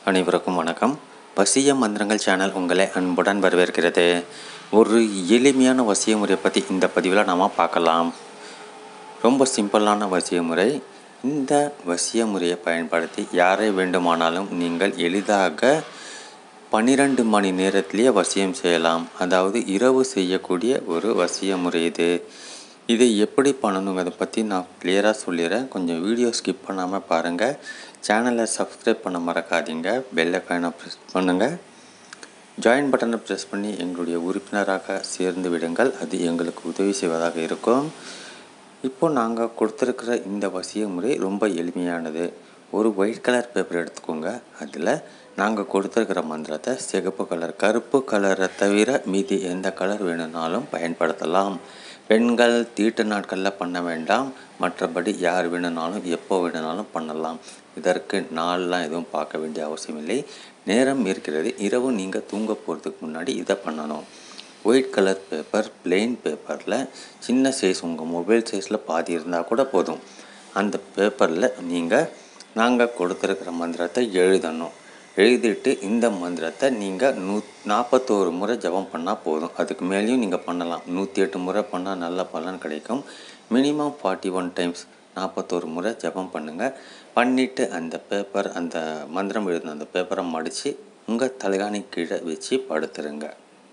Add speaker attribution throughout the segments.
Speaker 1: அனைவருக்கும் வணக்கம் வசிய மந்திரங்கள் சேனல் உங்களை அன்புடன் வரவேற்கிறது ஒரு எளிமையான வசிய முறையை பற்றி இந்த பதிவில் நாம் பார்க்கலாம் ரொம்ப சிம்பிளான வசிய முறை இந்த வசிய முறையை பயன்படுத்தி யாரை வேண்டுமானாலும் நீங்கள் எளிதாக பன்னிரண்டு மணி நேரத்திலேயே வசியம் செய்யலாம் அதாவது இரவு செய்யக்கூடிய ஒரு வசிய முறை இது இதை எப்படி பண்ணணுங்கிறத பற்றி நான் கிளியராக சொல்லிடுறேன் கொஞ்சம் வீடியோ ஸ்கிப் பண்ணாமல் பாருங்கள் சேனலை சப்ஸ்கிரைப் பண்ண மறக்காதீங்க பெல் ஐக்கானை ப்ரெஸ் பண்ணுங்கள் ஜாயின் பட்டனை ப்ரெஸ் பண்ணி எங்களுடைய உறுப்பினராக சேர்ந்து விடுங்கள் அது எங்களுக்கு உதவி செய்வதாக இருக்கும் இப்போ நாங்கள் கொடுத்துருக்கிற இந்த வசிய முறை ரொம்ப எளிமையானது ஒரு ஒயிட் கலர் பேப்பர் எடுத்துக்கோங்க அதில் நாங்கள் கொடுத்துருக்கிற மந்திரத்தை சிகப்பு கலர் கருப்பு கலரை தவிர மீதி எந்த கலர் வேணும்னாலும் பயன்படுத்தலாம் பெண்கள் தீட்டு நாட்களில் பண்ண வேண்டாம் மற்றபடி யார் வேணும்னாலும் எப்போ வேணும்னாலும் பண்ணலாம் இதற்கு நாள்லாம் எதுவும் பார்க்க வேண்டிய அவசியம் இல்லை நேரம் இருக்கிறது இரவு நீங்கள் தூங்க போகிறதுக்கு முன்னாடி இதை பண்ணணும் ஒயிட் கலர் பேப்பர் பிளெயின் பேப்பரில் சின்ன சைஸ் உங்கள் மொபைல் சைஸில் பாதி இருந்தால் கூட போதும் அந்த பேப்பரில் நீங்கள் நாங்கள் கொடுத்துருக்கிற மந்திரத்தை எழுதணும் எழுதிட்டு இந்த மந்திரத்தை நீங்கள் நூ நாற்பத்தோரு முறை ஜபம் பண்ணால் போதும் அதுக்கு மேலேயும் நீங்கள் பண்ணலாம் நூற்றி எட்டு முறை பண்ணால் நல்ல பலன் கிடைக்கும் மினிமம் ஃபார்ட்டி ஒன் டைம்ஸ் நாற்பத்தோரு முறை ஜபம் பண்ணுங்கள் பண்ணிவிட்டு அந்த பேப்பர் அந்த மந்திரம் எழுதின அந்த பேப்பரை மடித்து உங்கள் தலைகாணி கீழே வச்சு படுத்துருங்க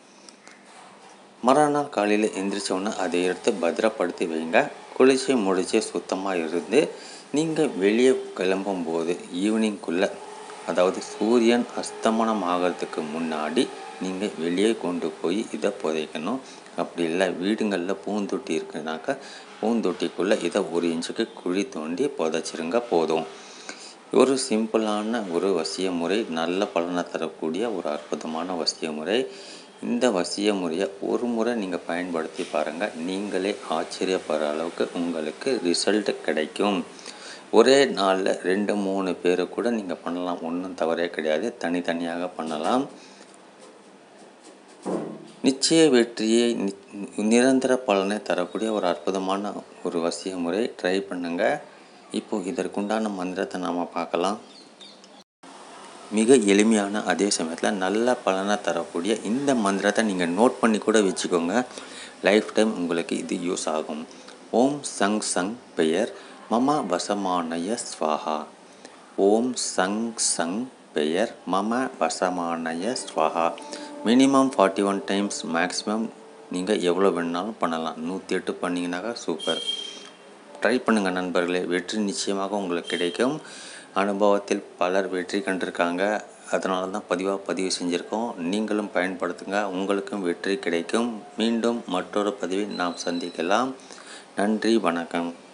Speaker 1: மறுநாள் காலையில் எந்திரிச்சோன்னே அதை எடுத்து பத்திரப்படுத்தி வைங்க குளிச்சு முடிச்சு சுத்தமாக இருந்து நீங்கள் வெளியே கிளம்பும்போது ஈவினிங்குள்ளே அதாவது சூரியன் அஸ்தமனம் ஆகிறதுக்கு முன்னாடி நீங்கள் வெளியே கொண்டு போய் இதை புதைக்கணும் அப்படி இல்லை வீடுங்களில் பூந்தொட்டி இருக்குனாக்கா பூந்தொட்டிக்குள்ளே இதை ஒரு இன்ச்சுக்கு குழி தோண்டி புதைச்சிருங்க போதும் ஒரு சிம்பிளான ஒரு வசிய முறை நல்ல பலனை தரக்கூடிய ஒரு அற்புதமான வசிய முறை இந்த வசிய முறையை ஒரு முறை நீங்கள் பயன்படுத்தி பாருங்கள் நீங்களே ஆச்சரியப்படுற அளவுக்கு உங்களுக்கு ரிசல்ட் கிடைக்கும் ஒரே நாளில் ரெண்டு மூணு பேர் கூட நீங்கள் பண்ணலாம் ஒன்றும் தவறே கிடையாது தனித்தனியாக பண்ணலாம் நிச்சய வெற்றியை நிரந்தர பலனை தரக்கூடிய ஒரு அற்புதமான ஒரு வசிய முறை ட்ரை பண்ணுங்கள் இப்போ இதற்குண்டான மந்திரத்தை நாம் பார்க்கலாம் மிக எளிமையான அதே சமயத்தில் நல்ல பலனை தரக்கூடிய இந்த மந்திரத்தை நீங்கள் நோட் பண்ணி கூட வச்சுக்கோங்க லைஃப் டைம் உங்களுக்கு இது யூஸ் ஆகும் ஓம் சங் சங் பெயர் மம வசமானய ஸ்வாஹா ஓம் சங் சங் பெயர் மம வசமானய ஸ்வாஹா minimum forty one times maximum நீங்கள் எவ்வளோ வேணுனாலும் பண்ணலாம் நூற்றி எட்டு பண்ணிங்கனாக்கா சூப்பர் ட்ரை பண்ணுங்கள் நண்பர்களே வெற்றி நிச்சயமாக உங்களுக்கு கிடைக்கும் அனுபவத்தில் பலர் வெற்றி கண்டிருக்காங்க அதனால தான் பதிவாக பதிவு செஞ்சுருக்கோம் நீங்களும் பயன்படுத்துங்க உங்களுக்கும் வெற்றி கிடைக்கும் மீண்டும் மற்றொரு பதிவில் நாம் சந்திக்கலாம் நன்றி வணக்கம்